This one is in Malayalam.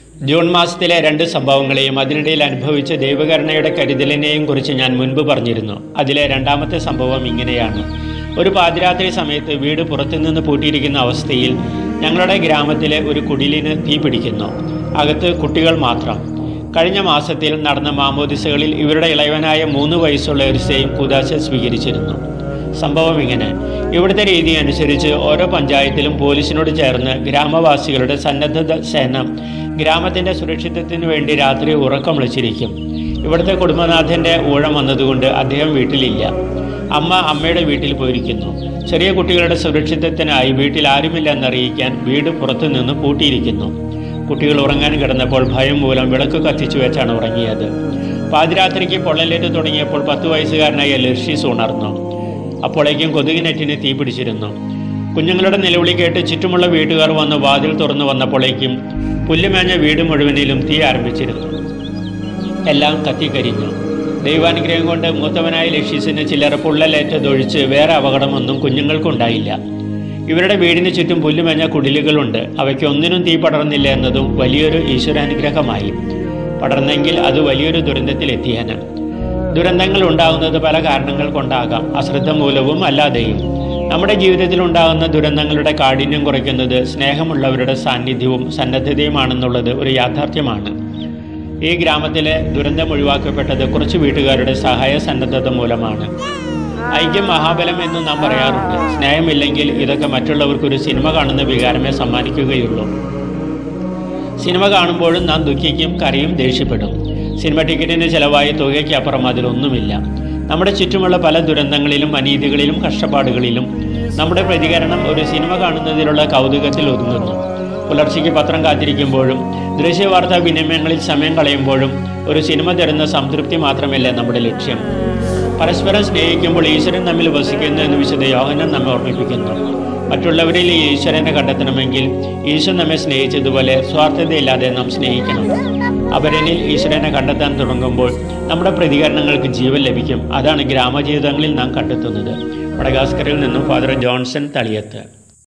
ജൂൺ മാസത്തിലെ രണ്ട് സംഭവങ്ങളെയും അതിനിടയിൽ അനുഭവിച്ച ദൈവകരുണയുടെ കരുതലിനെയും കുറിച്ച് ഞാൻ മുൻപ് പറഞ്ഞിരുന്നു അതിലെ രണ്ടാമത്തെ സംഭവം ഇങ്ങനെയാണ് ഒരു പാതിരാത്രി സമയത്ത് വീട് പുറത്തുനിന്ന് പൂട്ടിയിരിക്കുന്ന അവസ്ഥയിൽ ഞങ്ങളുടെ ഗ്രാമത്തിലെ ഒരു കുടിലിന് തീ പിടിക്കുന്നു അകത്ത് കുട്ടികൾ മാത്രം കഴിഞ്ഞ മാസത്തിൽ നടന്ന മാമോദിസകളിൽ ഇവരുടെ ഇളയവനായ മൂന്ന് വയസ്സുള്ള എരിസയും കുദാശ സ്വീകരിച്ചിരുന്നു സംഭവം ഇങ്ങനെ ഇവിടുത്തെ രീതി അനുസരിച്ച് ഓരോ പഞ്ചായത്തിലും പോലീസിനോട് ചേർന്ന് ഗ്രാമവാസികളുടെ സന്നദ്ധ സേന ഗ്രാമത്തിൻ്റെ സുരക്ഷിതത്വത്തിന് വേണ്ടി രാത്രി ഉറക്കം വിളിച്ചിരിക്കും ഇവിടുത്തെ കുടുംബനാഥൻ്റെ ഊഴം വന്നതുകൊണ്ട് അദ്ദേഹം വീട്ടിലില്ല അമ്മ അമ്മയുടെ വീട്ടിൽ പോയിരിക്കുന്നു ചെറിയ കുട്ടികളുടെ സുരക്ഷിതത്വത്തിനായി വീട്ടിൽ ആരുമില്ലെന്നറിയിക്കാൻ വീട് പുറത്തുനിന്ന് പൂട്ടിയിരിക്കുന്നു കുട്ടികൾ ഉറങ്ങാൻ കിടന്നപ്പോൾ ഭയം മൂലം വിളക്ക് കത്തിച്ചു വെച്ചാണ് ഉറങ്ങിയത് പാതിരാത്രിക്ക് പൊള്ളലേറ്റ് തുടങ്ങിയപ്പോൾ പത്ത് വയസ്സുകാരനായ ലർഷീസ് ഉണർന്നു അപ്പോഴേക്കും കൊതുകിനെറ്റിന് തീ പിടിച്ചിരുന്നു കുഞ്ഞുങ്ങളുടെ നിലവിളി കേട്ട് ചുറ്റുമുള്ള വീട്ടുകാർ വന്ന് വാതിൽ തുറന്നു വന്നപ്പോഴേക്കും പുല്ലുമേഞ്ഞ വീട് മുഴുവനിലും തീ ആരംഭിച്ചിരുന്നു എല്ലാം കത്തിക്കരിഞ്ഞു ദൈവാനുഗ്രഹം കൊണ്ട് മൂത്തവനായ ലക്ഷീസിന് ചില്ലറ പൊള്ളലേറ്റതൊഴിച്ച് വേറെ അപകടമൊന്നും കുഞ്ഞുങ്ങൾക്കുണ്ടായില്ല ഇവരുടെ വീടിന് ചുറ്റും പുല്ലുമേഞ്ഞ കുടിലുകളുണ്ട് അവയ്ക്ക് ഒന്നിനും തീ പടർന്നില്ല എന്നതും വലിയൊരു ഈശ്വരാനുഗ്രഹമായി പടർന്നെങ്കിൽ അത് വലിയൊരു ദുരന്തത്തിലെത്തിയേനെ ദുരന്തങ്ങൾ ഉണ്ടാകുന്നത് പല കാരണങ്ങൾ കൊണ്ടാകാം അശ്രദ്ധ മൂലവും അല്ലാതെയും നമ്മുടെ ജീവിതത്തിൽ ഉണ്ടാകുന്ന ദുരന്തങ്ങളുടെ കാഠിന്യം കുറയ്ക്കുന്നത് സ്നേഹമുള്ളവരുടെ സാന്നിധ്യവും സന്നദ്ധതയുമാണെന്നുള്ളത് ഒരു യാഥാർത്ഥ്യമാണ് ഈ ഗ്രാമത്തിലെ ദുരന്തം ഒഴിവാക്കപ്പെട്ടത് കുറച്ച് വീട്ടുകാരുടെ സഹായ സന്നദ്ധത മൂലമാണ് ഐക്യം മഹാബലം എന്ന് നാം പറയാറുണ്ട് സ്നേഹമില്ലെങ്കിൽ ഇതൊക്കെ മറ്റുള്ളവർക്കൊരു സിനിമ കാണുന്ന വികാരമേ സമ്മാനിക്കുകയുള്ളൂ സിനിമ കാണുമ്പോഴും നാം ദുഃഖിക്കും കരയും ദേഷ്യപ്പെടും സിനിമ ടിക്കറ്റിന് ചിലവായ തുകയ്ക്ക് അപ്പുറം അതിലൊന്നുമില്ല നമ്മുടെ ചുറ്റുമുള്ള പല ദുരന്തങ്ങളിലും അനീതികളിലും കഷ്ടപ്പാടുകളിലും നമ്മുടെ പ്രതികരണം ഒരു സിനിമ കാണുന്നതിലുള്ള കൗതുകത്തിൽ ഒതുങ്ങുന്നു പുലർച്ചയ്ക്ക് പത്രം കാത്തിരിക്കുമ്പോഴും ദൃശ്യവാർത്താ വിനിമയങ്ങളിൽ സമയം കളയുമ്പോഴും ഒരു സിനിമ തരുന്ന സംതൃപ്തി മാത്രമല്ല നമ്മുടെ ലക്ഷ്യം പരസ്പരം സ്നേഹിക്കുമ്പോൾ ഈശ്വരൻ തമ്മിൽ വസിക്കുന്നു എന്ന് വിശുദ്ധ യോഹനൻ നമ്മെ ഓർമ്മിപ്പിക്കുന്നു മറ്റുള്ളവരിൽ ഈ ഈശ്വരനെ കണ്ടെത്തണമെങ്കിൽ ഈശ്വരൻ നമ്മെ സ്നേഹിച്ചതുപോലെ സ്വാർത്ഥതയില്ലാതെ നാം സ്നേഹിക്കണം അവരനിൽ ഈശ്വരനെ കണ്ടെത്താൻ തുടങ്ങുമ്പോൾ നമ്മുടെ പ്രതികരണങ്ങൾക്ക് ജീവൻ ലഭിക്കും അതാണ് ഗ്രാമജീവിതങ്ങളിൽ നാം കണ്ടെത്തുന്നത് മടഗാസ്കറിൽ നിന്നും ഫാദർ ജോൺസൺ തളിയത്ത്